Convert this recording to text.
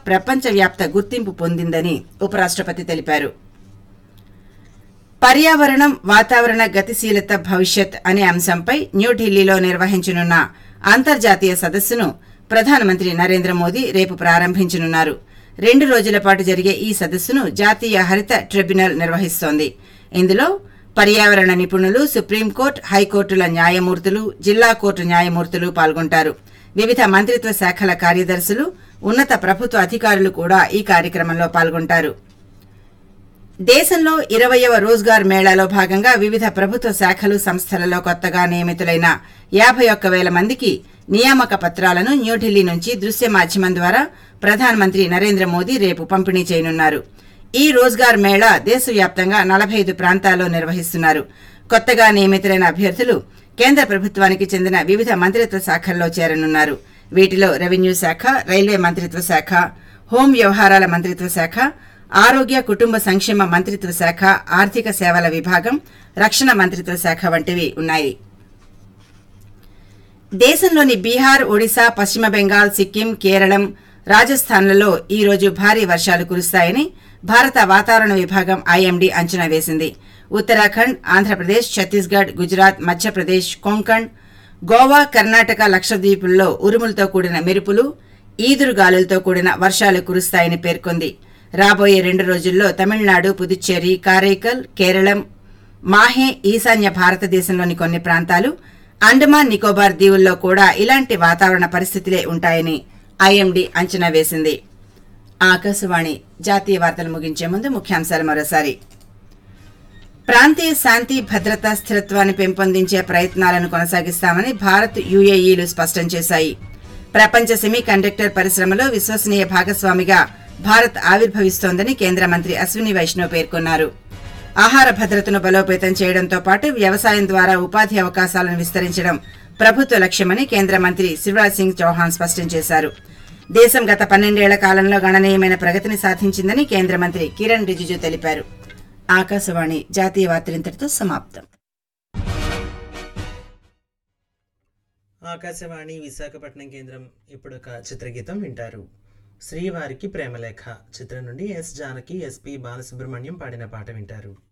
ప్రపంచవ్యాప్త గుర్తింపు పొందిందని ఉపరాష్ట్రపతి తెలిపారు పర్యావరణం వాతావరణ గతిశీలత భవిష్యత్ అనే అంశంపై న్యూఢిల్లీలో నిర్వహించనున్న అంతర్జాతీయ సదస్సును ప్రధానమంత్రి నరేంద్ర మోదీ రేపు ప్రారంభించనున్నారు రెండు రోజుల పాటు జరిగే ఈ సదస్సును జాతీయ హరిత ట్రిబ్యునల్ నిర్వహిస్తోంది ఇందులో పర్యావరణ నిపుణులు సుప్రీంకోర్టు హైకోర్టుల న్యాయమూర్తులు జిల్లా కోర్టు న్యాయమూర్తులు పాల్గొంటారు వివిధ మంత్రిత్వ శాఖల కార్యదర్శులు ఉన్నత ప్రభుత్వ అధికారులు కూడా ఈ కార్యక్రమంలో పాల్గొంటారు దేశంలో ఇరవయవ రోజ్గార్ మేళాలో భాగంగా వివిధ ప్రభుత్వ శాఖలు సంస్థలలో కొత్తగా నియమితులైన యాభై ఒక్క వేల మందికి నియామక పత్రాలను న్యూఢిల్లీ నుంచి దృశ్య మాధ్యమం ద్వారా ప్రధానమంత్రి నరేంద్ర మోదీ రేపు పంపిణీ చేయనున్నారు ఈ రోజ్గార్ మేళా దేశవ్యాప్తంగా నలభై ఐదు ప్రాంతాల్లో నిర్వహిస్తున్నారు కొత్తగా నియమితులైన అభ్యర్థులు కేంద్ర ప్రభుత్వానికి చెందిన వివిధ మంత్రిత్వ శాఖల్లో చేరనున్నారు వీటిలో రెవెన్యూ శాఖ రైల్వే మంత్రిత్వ శాఖ హోం వ్యవహారాల మంత్రిత్వ శాఖ ఆరోగ్య కుటుంబ సంక్షేమ మంత్రిత్వ శాఖ ఆర్థిక సేవల విభాగం రక్షణ మంత్రిత్వ శాఖ వంటివి ఉన్నాయి దేశంలోని బీహార్ ఒడిశా పశ్చిమ బెంగాల్ సిక్కిం కేరళం రాజస్థాన్లలో ఈ రోజు భారీ వర్షాలు కురుస్తాయని భారత వాతావరణ విభాగం ఐఎండీ అంచనా వేసింది ఉత్తరాఖండ్ ఆంధ్రప్రదేశ్ ఛత్తీస్గఢ్ గుజరాత్ మధ్యప్రదేశ్ కొంకణ్ గోవా కర్ణాటక లక్షద్వీపుల్లో ఉరుములతో కూడిన మెరుపులు ఈదురుగాలులతో కూడిన వర్షాలు కురుస్తాయని పేర్కొంది రాబోయే రెండు రోజుల్లో తమిళనాడు పుదుచ్చేరి కారైకల్ కేరళం మాహే ఈశాన్య భారతదేశంలోని కొన్ని ప్రాంతాలు అండమాన్ నికోబార్ దీవుల్లో కూడా ఇలాంటి వాతావరణ పరిస్థితులే ఉంటాయని ఐఎండీ అంచనా వేసింది ఆకాశవాణి జాతీయ వార్తలు ముగించే ముందు ముఖ్యాంశాలు మరోసారి ప్రాంతీయ శాంతి భద్రత స్థిరత్వాన్ని పెంపొందించే ప్రయత్నాలను కొనసాగిస్తామని భారత్ యుఏఈలు స్పష్టం చేశాయి ప్రపంచ సెమీ కండక్టర్ పరిశ్రమలో విశ్వసనీయ భాగస్వామిగా భారత్ ఆవిర్భవిస్తోందని కేంద్ర మంత్రి అశ్విని వైష్ణవ్ పేర్కొన్నారు ఆహార భద్రతను బలోపేతం చేయడంతో పాటు వ్యవసాయం ద్వారా ఉపాధి అవకాశాలను విస్తరించడం ప్రభుత్వ లక్ష్యమని కేంద్ర మంత్రి శివరాజ్ సింగ్ చౌహాన్ స్పష్టం చేశారు దేశం గత పన్నెండేళ్ల కాలంలో గణనీయమైన ప్రగతిని సాధించిందని కేంద్ర మంత్రి కిరణ్ రిజిజు తెలిపారు ఆకాశవాణి జాతీయ వార్తలింతటితో సమాప్తం ఆకాశవాణి విశాఖపట్నం కేంద్రం ఇప్పుడు ఒక చిత్రగీతం వింటారు శ్రీవారికి ప్రేమలేఖ చిత్రం నుండి ఎస్ జానకి ఎస్పి బాలసుబ్రహ్మణ్యం పాడిన పాట వింటారు